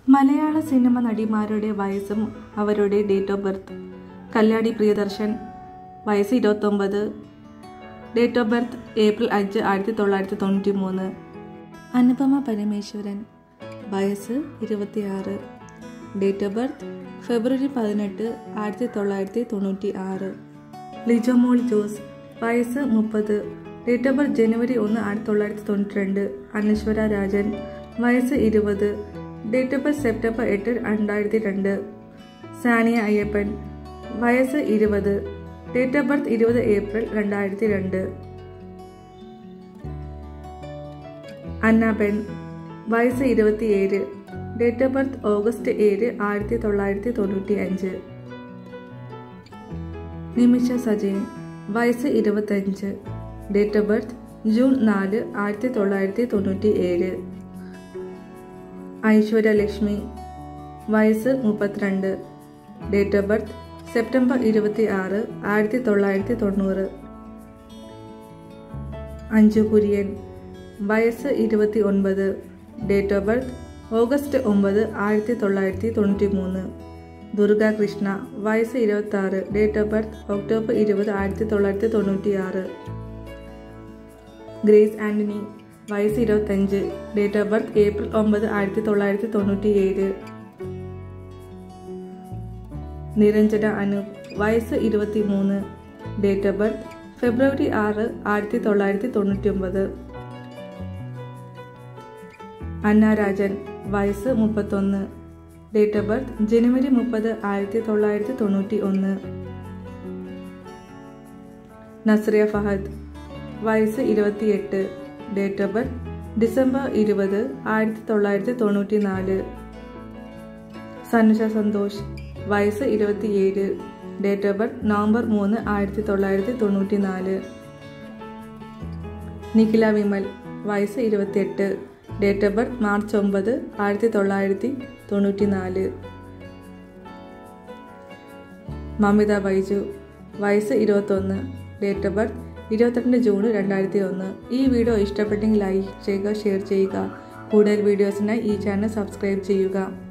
മലയാള സിനിമ നടിമാരുടെ വയസ്സും അവരുടെ date of birth Kalyani Priyadarshan വയസ്സ് ഇരുപത്തൊമ്പത് ഡേറ്റ് ഓഫ് ബർത്ത് ഏപ്രിൽ അഞ്ച് ആയിരത്തി തൊള്ളായിരത്തി തൊണ്ണൂറ്റി മൂന്ന് അനുപമ പരമേശ്വരൻ വയസ്സ് ഇരുപത്തിയാറ് ഡേറ്റ് ഓഫ് ബർത്ത് ഫെബ്രുവരി പതിനെട്ട് ആയിരത്തി തൊള്ളായിരത്തി തൊണ്ണൂറ്റി ആറ് ലിജോമോൾ ജോസ് വയസ്സ് മുപ്പത് ഡേറ്റ് ഓഫ് ബർത്ത് ജനുവരി ഒന്ന് ആയിരത്തി തൊള്ളായിരത്തി തൊണ്ണൂറ്റി രണ്ട് അനശ്വര രാജൻ വയസ്സ് ഇരുപത് ഡേറ്റ് ഓഫ് ബർത്ത് സെപ്റ്റംബർ എട്ട് രണ്ടായിരത്തി രണ്ട് സാനിയ അയ്യപ്പൻ വയസ്സ് ഇരുപത് ഡേറ്റ് ഓഫ് ബർത്ത് ഇരുപത് ഏപ്രിൽ രണ്ടായിരത്തി രണ്ട് അന്നാബെൻ വയസ്സ് ഇരുപത്തിയേഴ് ഡേറ്റ് ഓഫ് ബർത്ത് ഓഗസ്റ്റ് ഏഴ് ആയിരത്തി തൊള്ളായിരത്തി തൊണ്ണൂറ്റി അഞ്ച് നിമിഷ സജയൻ വയസ്സ് ഇരുപത്തഞ്ച് ഡേറ്റ് ഓഫ് ബർത്ത് ജൂൺ നാല് ആയിരത്തി തൊള്ളായിരത്തി തൊണ്ണൂറ്റി ഏഴ് ഐശ്വര്യ ലക്ഷ്മി വയസ്സ് മുപ്പത്തിരണ്ട് ഡേറ്റ് ഓഫ് ബർത്ത് സെപ്റ്റംബർ ഇരുപത്തി ആറ് ആയിരത്തി തൊള്ളായിരത്തി തൊണ്ണൂറ് അഞ്ജു കുര്യൻ വയസ്സ് ഇരുപത്തി ഒൻപത് ഡേറ്റ് ഓഫ് ബർത്ത് ഓഗസ്റ്റ് ഒമ്പത് ആയിരത്തി തൊള്ളായിരത്തി തൊണ്ണൂറ്റി മൂന്ന് ദുർഗ കൃഷ്ണ വയസ്സ് ഇരുപത്തി ആറ് ഡേറ്റ് ഓഫ് ബർത്ത് ഒക്ടോബർ ഇരുപത് ആയിരത്തി തൊള്ളായിരത്തി തൊണ്ണൂറ്റി ആറ് ഗ്രേസ് ആന്റണി വയസ്സ് ഇരുപത്തഞ്ച് ഡേറ്റ് ഓഫ് ബർത്ത് ഏപ്രിൽ ഒമ്പത് ആയിരത്തി തൊള്ളായിരത്തി തൊണ്ണൂറ്റി ഏഴ് നിരഞ്ജന അനൂപ് വയസ്സ് ഇരുപത്തി മൂന്ന് ഡേറ്റ് ഓഫ് ബർത്ത് ഫെബ്രുവരി ആറ് ആയിരത്തി തൊള്ളായിരത്തി തൊണ്ണൂറ്റി ഒമ്പത് അന്ന രാജൻ വയസ്സ് മുപ്പത്തൊന്ന് ഡേറ്റ് ഓഫ് ബർത്ത് ജനുവരി മുപ്പത് ആയിരത്തി തൊള്ളായിരത്തി തൊണ്ണൂറ്റി ഒന്ന് നസ്രിയ ഫഹദ് വയസ്സ് ഇരുപത്തിയെട്ട് ഡേറ്റ് ഓഫ് ബർത്ത് ഡിസംബർ ഇരുപത് ആയിരത്തി തൊള്ളായിരത്തി തൊണ്ണൂറ്റി നാല് സനുഷ സന്തോഷ് വയസ്സ് ഇരുപത്തിയേഴ് ഡേറ്റ് ഓഫ് ബർത്ത് നവംബർ മൂന്ന് ആയിരത്തി തൊള്ളായിരത്തി തൊണ്ണൂറ്റി നാല് നിഖില വിമൽ വയസ്സ് ഇരുപത്തിയെട്ട് ഡേറ്റ് ഓഫ് ബർത്ത് മാർച്ച് ഒമ്പത് ആയിരത്തി തൊള്ളായിരത്തി തൊണ്ണൂറ്റി നാല് മമിത ബൈജു വയസ്സ് ഇരുപത്തൊന്ന് ഡേറ്റ് ഓഫ് ബർത്ത് ഇരുപത്തിരണ്ട് ജൂൺ രണ്ടായിരത്തി ഒന്ന് ഈ വീഡിയോ ഇഷ്ടപ്പെട്ടെങ്കിൽ ലൈക്ക് ചെയ്യുക ഷെയർ ചെയ്യുക കൂടുതൽ വീഡിയോസിനായി ഈ ചാനൽ സബ്സ്ക്രൈബ് ചെയ്യുക